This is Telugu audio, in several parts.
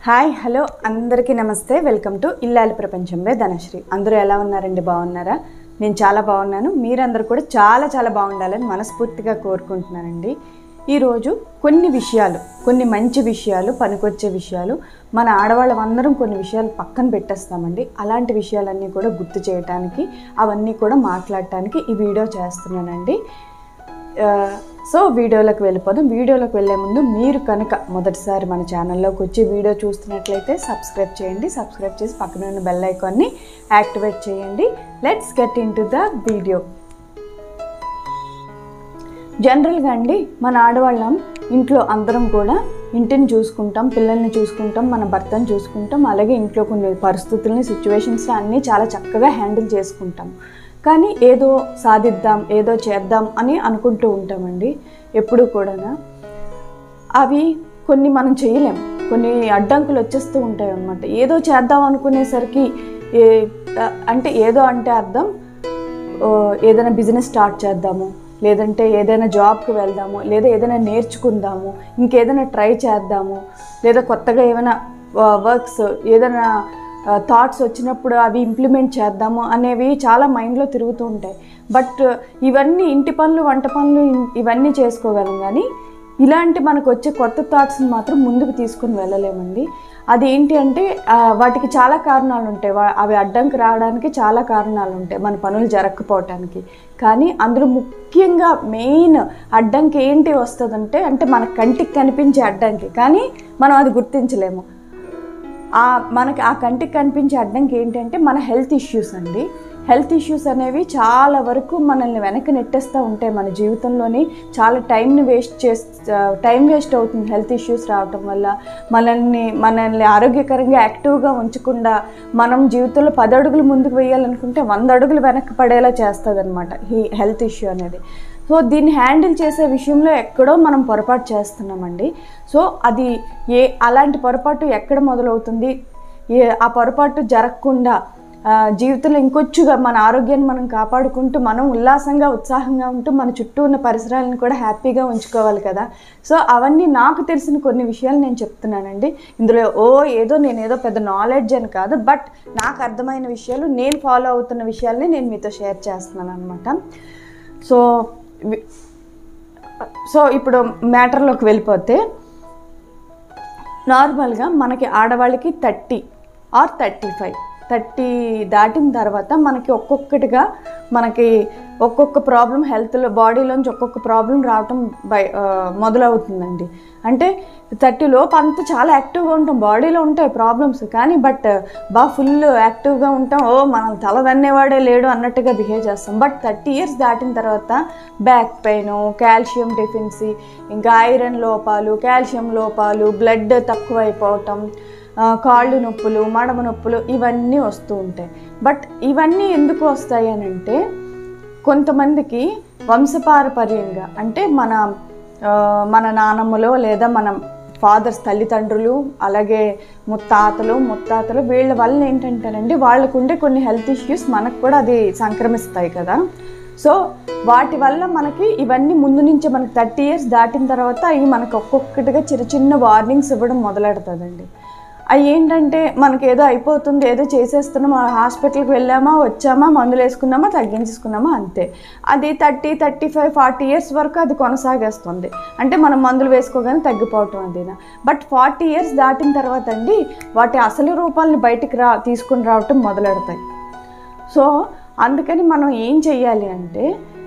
హాయ్ హలో అందరికీ నమస్తే వెల్కమ్ టు ఇల్లాలి ప్రపంచంలో ధనశ్రీ అందరూ ఎలా ఉన్నారండి బాగున్నారా నేను చాలా బాగున్నాను మీరందరూ కూడా చాలా చాలా బాగుండాలని మనస్ఫూర్తిగా కోరుకుంటున్నానండి ఈరోజు కొన్ని విషయాలు కొన్ని మంచి విషయాలు పనికొచ్చే విషయాలు మన ఆడవాళ్ళం అందరం కొన్ని విషయాలు పక్కన పెట్టేస్తామండి అలాంటి విషయాలన్నీ కూడా గుర్తు చేయటానికి అవన్నీ కూడా మాట్లాడటానికి ఈ వీడియో చేస్తున్నానండి ఆ, సో వీడియోలోకి వెళ్ళిపోదాం వీడియోలోకి వెళ్ళే ముందు మీరు కనుక మొదటిసారి మన ఛానల్లోకి వచ్చి వీడియో చూస్తున్నట్లయితే సబ్స్క్రైబ్ చేయండి సబ్స్క్రైబ్ చేసి పక్కన ఉన్న బెల్ ఐకాన్ని యాక్టివేట్ చేయండి let's get into the video జనరల్గా అండి మన ఆడవాళ్ళం ఇంట్లో అందరం కూడా ఇంటిని చూసుకుంటాం పిల్లల్ని చూసుకుంటాం మన భర్తను చూసుకుంటాం అలాగే ఇంట్లో కొన్ని పరిస్థితుల్ని సిచ్యువేషన్స్ అన్నీ చాలా చక్కగా హ్యాండిల్ చేసుకుంటాం కానీ ఏదో సాధిద్దాం ఏదో చేద్దాం అని అనుకుంటూ ఉంటామండి ఎప్పుడు కూడా అవి కొన్ని మనం చేయలేం కొన్ని అడ్డంకులు వచ్చేస్తూ ఉంటాయి అన్నమాట ఏదో చేద్దాం అనుకునేసరికి ఏ అంటే ఏదో అంటే అర్థం ఓ, ఏదైనా బిజినెస్ స్టార్ట్ చేద్దాము లేదంటే ఏదైనా జాబ్కి వెళ్దాము లేదా ఏదైనా నేర్చుకుందాము ఇంకేదైనా ట్రై చేద్దాము లేదా కొత్తగా ఏమైనా వర్క్స్ ఏదైనా థాట్స్ వచ్చినప్పుడు అవి ఇంప్లిమెంట్ చేద్దాము అనేవి చాలా మైండ్లో తిరుగుతూ ఉంటాయి బట్ ఇవన్నీ ఇంటి పనులు వంట పనులు ఇన్- ఇవన్నీ చేసుకోగలం కానీ ఇలాంటి మనకు వచ్చే కొత్త థాట్స్ని మాత్రం ముందుకు తీసుకుని వెళ్ళలేమండి అది ఏంటి అంటే ఆ, వాటికి చాలా కారణాలు ఉంటాయి వా- అవి అడ్డంకి రావడానికి చాలా కారణాలు ఉంటాయి మన పనులు జరగకపోవటానికి కానీ అందులో ముఖ్యంగా మెయిన్ అడ్డంకి ఏంటి వస్తుందంటే అంటే మన కంటికి కనిపించే అడ్డంకి కానీ మనం అది గుర్తించలేము ఆ మనకి ఆ కంటికి కనిపించే అడ్డంకి ఏంటంటే మన హెల్త్ ఇష్యూస్ అండి హెల్త్ ఇష్యూస్ అనేవి చాలా వరకు మనల్ని వెనక్కి నెట్టేస్తూ ఉంటాయి మన జీవితంలోని చాలా టైంని వేస్ట్ చేస్తా టైం వేస్ట్ అవుతుంది హెల్త్ ఇష్యూస్ రావటం వల్ల మనల్ని మనల్ని ఆరోగ్యకరంగా యాక్టివ్గా ఉంచకుండా మనం జీవితంలో పది అడుగులు ముందుకు వేయాలనుకుంటే వంద అడుగులు వెనక్కి పడేలా చేస్తుంది అనమాట ఈ హెల్త్ ఇష్యూ అనేది సో దీన్ని హ్యాండిల్ చేసే విషయంలో ఎక్కడో మనం పొరపాటు చేస్తున్నామండి సో అది ఏ అలాంటి పొరపాటు ఎక్కడ మొదలవుతుంది ఏ ఆ పొరపాటు జరగకుండా ఆ, జీవితంలో ఇంకొచ్చుగా మన ఆరోగ్యాన్ని మనం కాపాడుకుంటూ మనం ఉల్లాసంగా ఉత్సాహంగా ఉంటూ మన చుట్టూ ఉన్న పరిసరాలను కూడా హ్యాపీగా ఉంచుకోవాలి కదా సో అవన్నీ నాకు తెలిసిన కొన్ని విషయాలు నేను చెప్తున్నానండి ఇందులో ఓ ఏదో నేను ఏదో పెద్ద నాలెడ్జ్ అని కాదు బట్ నాకు అర్థమైన విషయాలు నేను ఫాలో అవుతున్న విషయాల్ని నేను మీతో షేర్ చేస్తున్నాను అనమాట సో వి- సో ఇప్పుడు మ్యాటర్లోకి వెళ్ళిపోతే నార్మల్గా మనకి ఆడవాళ్ళకి thirty or thirty five thirty దాటిన తర్వాత మనకి ఒక్కొక్కటిగా మనకి ఒక్కొక్క ప్రాబ్లం హెల్త్లో బాడీలోంచి ఒక్కొక్క ప్రాబ్లం రావటం బై ఆ, మొదలవుతుందండి అంటే థర్టీ లోపు అంతా చాలా యాక్టివ్గా ఉంటాం బాడీలో ఉంటాయి ప్రాబ్లమ్స్ కానీ బట్ బాగా ఫుల్ యాక్టివ్గా ఉంటాం ఓ మనం తల దన్నేవాడే లేడు అన్నట్టుగా బిహేవ్ చేస్తాం బట్ థర్టీ ఇయర్స్ దాటిన తర్వాత బ్యాక్ పెయిన్ కాల్షియం డెఫిన్సీ ఇంకా ఐరన్ లోపాలు కాల్షియం లోపాలు బ్లడ్ తక్కువైపోవటం ఆ, కాళ్ళు నొప్పులు మడమ నొప్పులు ఇవన్నీ వస్తూ ఉంటాయి బట్ ఇవన్నీ ఎందుకు వస్తాయి అని అంటే కొంతమందికి వంశపారపర్యంగా అంటే మన ఆ, మన నానమ్మలో లేదా మన ఫాదర్స్ తల్లిదండ్రులు అలాగే ముత్తాతలు ముత్తాతలు వీళ్ళ వల్ల ఏంటంటేనండి వాళ్ళకు ఉండే కొన్ని హెల్త్ ఇష్యూస్ మనకు కూడా అది సంక్రమిస్తాయి కదా సో వాటి వల్ల మనకి ఇవన్నీ ముందు నుంచే మనకి థర్టీ ఇయర్స్ దాటిన తర్వాత అవి మనకు ఒక్కొక్కటిగా చిన్న చిన్న వార్నింగ్స్ ఇవ్వడం మొదలెడుతుందండి అవి ఏంటంటే మనకి ఏదో అయిపోతుంది ఏదో చేసేస్తున్నాం ఆ హాస్పిటల్కి వెళ్ళామా వచ్చామా మందులు వేసుకున్నామా తగ్గించేసుకున్నామా అంతే అది thirty thirty five forty years వరకు అది కొనసాగేస్తుంది అంటే మనం మందులు వేసుకోగానే తగ్గిపోవటం అది బట్ ఫార్టీ ఇయర్స్ దాటిన తర్వాత అండి వాటి అసలు రూపాలని బయటికి రా తీసుకుని రావటం మొదలెడతాయి సో అందుకని మనం ఏం చెయ్యాలి అంటే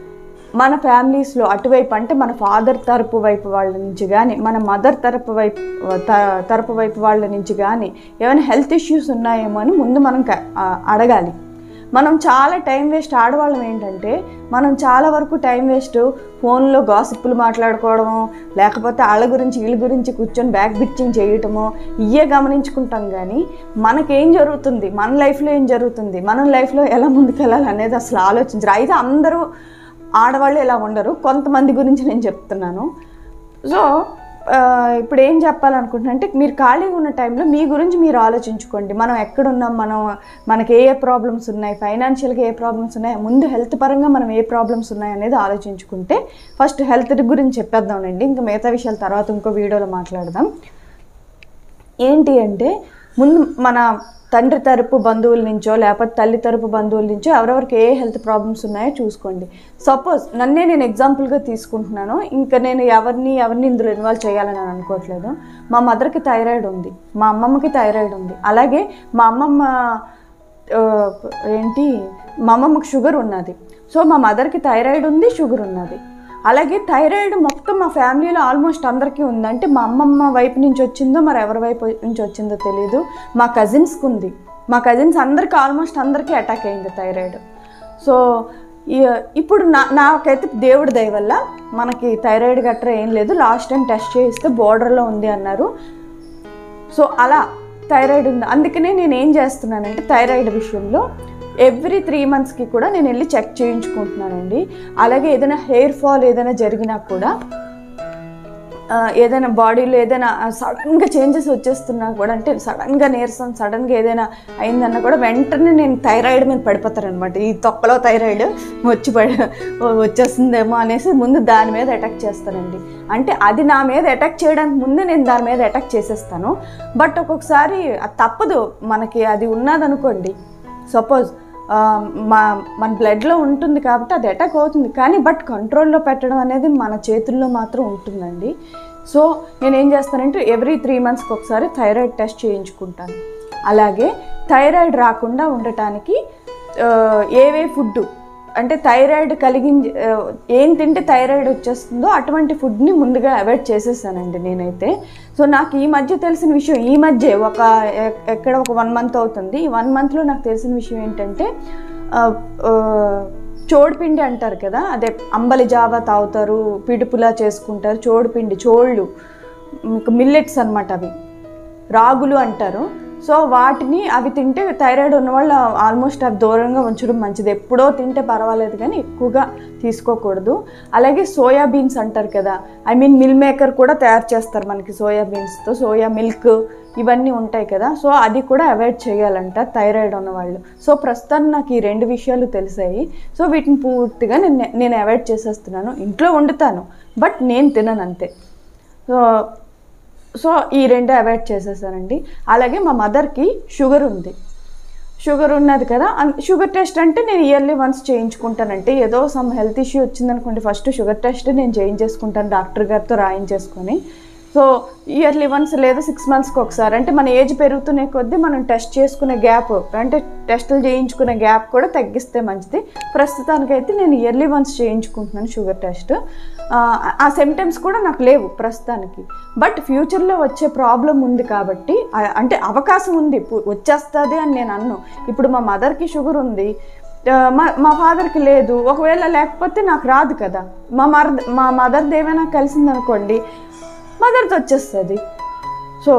మన ఫ్యామిలీస్లో అటువైపు అంటే మన ఫాదర్ తరపు వైపు వాళ్ళ నుంచి కానీ మన మదర్ తరపు వైపు త- తరపు వైపు వాళ్ళ నుంచి కానీ ఏమైనా హెల్త్ ఇష్యూస్ ఉన్నాయేమో అని ముందు మనం క- ఆ, అడగాలి మనం చాలా టైం వేస్ట్ ఆడవాళ్ళం ఏంటంటే మనం చాలా వరకు టైం వేస్ట్ ఫోన్లో గాసిప్పులు మాట్లాడుకోవడము లేకపోతే వాళ్ళ గురించి వీళ్ళ గురించి కూర్చొని బ్యాక్ బిచ్చింగ్ చేయటము ఇవే గమనించుకుంటాం కానీ మనకేం జరుగుతుంది మన లైఫ్లో ఏం జరుగుతుంది మనం లైఫ్లో ఎలా ముందుకెళ్ళాలి అనేది అసలు ఆలోచించరు అయితే అందరూ ఆడవాళ్ళు ఇలా ఉండరు కొంతమంది గురించి నేను చెప్తున్నాను సో ఆ, ఇప్పుడు ఏం చెప్పాలనుకుంటున్నా అంటే మీరు ఖాళీగా ఉన్న టైంలో మీ గురించి మీరు ఆలోచించుకోండి మనం ఎక్కడున్నాం మనం మనకి ఏ ఏ ప్రాబ్లమ్స్ ఉన్నాయి ఫైనాన్షియల్గా ఏ ప్రాబ్లమ్స్ ఉన్నాయి ముందు హెల్త్ పరంగా మనం ఏ ప్రాబ్లమ్స్ ఉన్నాయి అనేది ఆలోచించుకుంటే ఫస్ట్ హెల్త్ గురించి చెప్పేద్దామండి ఇంకా మిగతా విషయాల తర్వాత ఇంకో వీడియోలో మాట్లాడదాం ఏంటి అంటే ముందు మన తండ్రి తరపు బంధువుల నుంచో లేకపోతే తల్లి తరపు బంధువుల నుంచో ఎవరెవరికి ఏ హెల్త్ ప్రాబ్లమ్స్ ఉన్నాయో చూసుకోండి సపోజ్ నన్నే నేను ఎగ్జాంపుల్గా తీసుకుంటున్నాను ఇంకా నేను ఎవరిని ఎవరిని ఇందులో ఇన్వాల్వ్ చేయాలని నేను అనుకోవట్లేదు మా మదర్కి థైరాయిడ్ ఉంది మా అమ్మమ్మకి థైరాయిడ్ ఉంది అలాగే మా అమ్మమ్మ ఆ, ఏంటి మా అమ్మమ్మకి షుగర్ ఉన్నది సో మా మదర్కి థైరాయిడ్ ఉంది షుగర్ ఉన్నది అలాగే థైరాయిడ్ మొత్తం మా ఫ్యామిలీలో ఆల్మోస్ట్ అందరికీ ఉందంటే మా అమ్మమ్మ వైపు నుంచి వచ్చిందో మరి ఎవరి వైపు నుంచి వచ్చిందో తెలియదు మా కజిన్స్కి ఉంది మా కజిన్స్ అందరికీ ఆల్మోస్ట్ అందరికీ అటాక్ అయింది థైరాయిడ్ సో ఈ- ఇప్పుడు నా నాకైతే దేవుడి దయ వల్ల మనకి థైరాయిడ్ గట్రా ఏం లేదు లాస్ట్ టైం టెస్ట్ చేయిస్తే బోర్డర్లో ఉంది అన్నారు సో అలా థైరాయిడ్ ఉంది అందుకనే నేను ఏం చేస్తున్నానంటే థైరాయిడ్ విషయంలో ఎవ్రీ త్రీ మంత్స్కి కూడా నేను వెళ్ళి చెక్ చేయించుకుంటున్నానండి అలాగే ఏదైనా హెయిర్ ఫాల్ ఏదైనా జరిగినా కూడా ఆ, ఏదైనా బాడీలో ఏదైనా సడన్గా చేంజెస్ వచ్చేస్తున్నా కూడా అంటే సడన్గా నీరసం సడన్గా ఏదైనా అయిందన్నా కూడా వెంటనే నేను థైరాయిడ్ మీద పడిపోతాను అనమాట ఈ తొక్కలో థైరాయిడ్ వచ్చి పడి వచ్చేస్తుందేమో అనేసి ముందు దాని మీద అటాక్ చేస్తానండి అంటే అది నా మీద అటాక్ చేయడానికి ముందే నేను దాని మీద అటాక్ చేసేస్తాను బట్ ఒక్కొక్కసారి అది తప్పదు మనకి అది ఉన్నదనుకోండి సపోజ్ మా మన బ్లడ్లో ఉంటుంది కాబట్టి అది అటాక్ అవుతుంది కానీ బట్ కంట్రోల్లో పెట్టడం అనేది మన చేతుల్లో మాత్రం ఉంటుందండి సో నేను ఏం చేస్తానంటే ఎవ్రీ త్రీ మంత్స్కి ఒకసారి థైరాయిడ్ టెస్ట్ చేయించుకుంటాను అలాగే థైరాయిడ్ రాకుండా ఉండటానికి ఆ, ఏవే ఫుడ్ అంటే థైరాయిడ్ కలిగించి ఆ, ఏం తింటే థైరాయిడ్ వచ్చేస్తుందో అటువంటి ఫుడ్ని ముందుగా అవాయిడ్ చేసేసానండి నేనైతే సో నాకు ఈ మధ్య తెలిసిన విషయం ఈ మధ్య ఒక ఎ- ఎక్కడ ఒక వన్ మంత్ అవుతుంది ఈ వన్ మంత్లో నాకు తెలిసిన విషయం ఏంటంటే ఆ, ఆ, చోడుపిండి అంటారు కదా అదే అంబలి జావా తాగుతారు పిడుపులా చేసుకుంటారు చోడుపిండి చోళ్ళు మీకు మిల్లెట్స్ అనమాట అవి రాగులు అంటారు సో వాటిని అవి తింటే థైరాయిడ్ ఉన్న వాళ్ళు ఆల్మోస్ట్ అవి దూరంగా ఉంచడం మంచిది ఎప్పుడో తింటే పర్వాలేదు కానీ ఎక్కువగా తీసుకోకూడదు అలాగే సోయా బీన్స్ అంటారు కదా ఐ మీన్ మిల్ మేకర్ కూడా తయారు చేస్తారు మనకి సోయా బీన్స్తో సోయా మిల్క్ ఇవన్నీ ఉంటాయి కదా సో అది కూడా అవాయిడ్ చేయాలంట థైరాయిడ్ ఉన్న వాళ్ళు సో ప్రస్తుతానికి నాకు ఈ రెండు విషయాలు తెలిసాయి సో వీటిని పూర్తిగా నేను నేను అవాయిడ్ చేసేస్తున్నాను ఇంట్లో వండుతాను బట్ నేను తినను అంతే సో సో ఈ రెండు అవాయిడ్ చేసేసానండి అలాగే మా మదర్కి షుగర్ ఉంది షుగర్ ఉన్నది కదా అన్- షుగర్ టెస్ట్ అంటే నేను ఇయర్లీ వన్స్ చేయించుకుంటానంటే ఏదో సమ్ హెల్త్ ఇష్యూ వచ్చిందనుకోండి ఫస్ట్ షుగర్ టెస్ట్ నేను చేయించేసుకుంటాను డాక్టర్ గారితో రాయించేసుకొని సో ఇయర్లీ వన్స్ లేదా సిక్స్ మంత్స్కి ఒకసారి అంటే మన ఏజ్ పెరుగుతునే కొద్దీ మనం టెస్ట్ చేసుకునే గ్యాప్ అంటే టెస్టులు చేయించుకునే గ్యాప్ కూడా తగ్గిస్తే మంచిది ప్రస్తుతానికైతే నేను ఇయర్లీ వన్స్ చేయించుకుంటున్నాను షుగర్ టెస్ట్ ఆ, ఆ సిమ్టమ్స్ కూడా నాకు లేవు ప్రస్తుతానికి బట్ ఫ్యూచర్లో వచ్చే ప్రాబ్లం ఉంది కాబట్టి ఆ- అంటే అవకాశం ఉంది పు- వచ్చేస్తుంది అని నేను అన్ను ఇప్పుడు మా మదర్కి షుగర్ ఉంది ఆ, మా మా ఫాదర్కి లేదు ఒకవేళ లేకపోతే నాకు రాదు కదా మా మర్ మా మదర్ ఏమైనా కలిసిందనుకోండి మదర్తో వచ్చేస్తుంది సో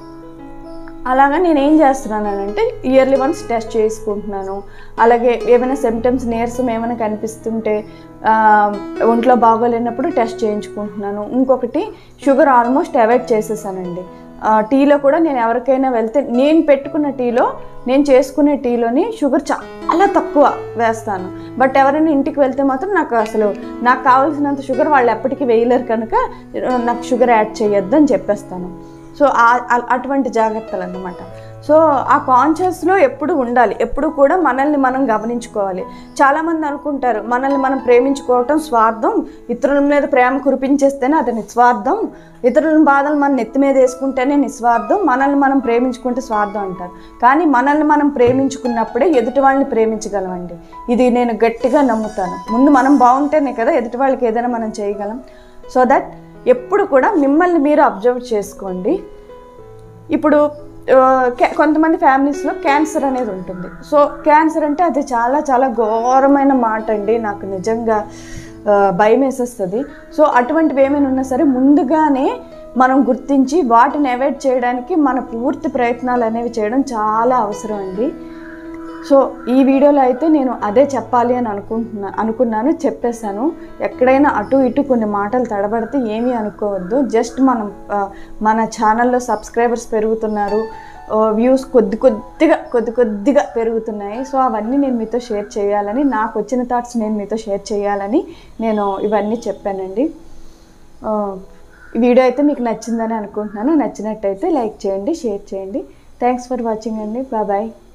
అలాగా నేను ఏం చేస్తున్నానంటే ఇయర్లీ వన్స్ టెస్ట్ చేసుకుంటున్నాను అలాగే ఏమైనా సిమ్టమ్స్ నీరసం ఏమైనా కనిపిస్తుంటే ఆ, ఒంట్లో బాగోలేనప్పుడు టెస్ట్ చేయించుకుంటున్నాను ఇంకొకటి షుగర్ ఆల్మోస్ట్ అవాయిడ్ చేసేసానండి ఆ, టీలో కూడా నేను ఎవరికైనా వెళ్తే నేను పెట్టుకున్న టీలో నేను చేసుకునే టీలోని షుగర్ చాలా తక్కువ వేస్తాను బట్ ఎవరైనా ఇంటికి వెళ్తే మాత్రం నాకు అసలు నాకు కావాల్సినంత షుగర్ వాళ్ళు ఎప్పటికీ వేయలేరు కనుక ఆ, నాకు షుగర్ యాడ్ చేయొద్దు అని చెప్పేస్తాను సో ఆ- ఆ- అటువంటి జాగ్రత్తలు అన్నమాట సో ఆ కాన్షియస్లో ఎప్పుడు ఉండాలి ఎప్పుడు కూడా మనల్ని మనం గమనించుకోవాలి చాలామంది అనుకుంటారు మనల్ని మనం ప్రేమించుకోవటం స్వార్థం ఇతరుల మీద ప్రేమ కురిపించేస్తేనే అది నిస్వార్థం ఇతరుల బాధలు మన నెత్తి మీద వేసుకుంటేనే నిస్వార్థం మనల్ని మనం ప్రేమించుకుంటే స్వార్థం అంటారు కానీ మనల్ని మనం ప్రేమించుకున్నప్పుడే ఎదుటి వాళ్ళని ప్రేమించగలమండి ఇది నేను గట్టిగా నమ్ముతాను ముందు మనం బాగుంటేనే కదా ఎదుటి వాళ్ళకి ఏదైనా మనం చేయగలం సో దట్ ఎప్పుడు కూడా మిమ్మల్ని మీరు అబ్జర్వ్ చేసుకోండి ఇప్పుడు ఆ, క్యా- కొంతమంది ఫ్యామిలీస్లో క్యాన్సర్ అనేది ఉంటుంది సో క్యాన్సర్ అంటే అది చాలా చాలా ఘోరమైన మాట అండి నాకు నిజంగా ఆ, భయం వేసేస్తుంది సో అటువంటివి ఏమైనా ఉన్నా సరే ముందుగానే మనం గుర్తించి వాటిని అవాయిడ్ చేయడానికి మన పూర్తి ప్రయత్నాలు అనేవి చేయడం చాలా అవసరం అండి సో ఈ వీడియోలో అయితే నేను అదే చెప్పాలి అని అనుకుంటున్నా అనుకున్నాను చెప్పేశాను ఎక్కడైనా అటు ఇటు కొన్ని మాటలు తడబడితే ఏమీ అనుకోవద్దు జస్ట్ మనం ఆ, మన ఛానల్లో సబ్స్క్రైబర్స్ పెరుగుతున్నారు వ్యూస్ కొద్ది కొద్దిగా కొద్ది కొద్దిగా పెరుగుతున్నాయి సో అవన్నీ నేను మీతో షేర్ చేయాలని నాకు వచ్చిన థాట్స్ నేను మీతో షేర్ చేయాలని నేను ఇవన్నీ చెప్పానండి ఆ, ఈ వీడియో అయితే మీకు నచ్చిందని అనుకుంటున్నాను నచ్చినట్టయితే లైక్ చేయండి షేర్ చేయండి థ్యాంక్స్ ఫర్ వాచింగ్ అండి బాయ్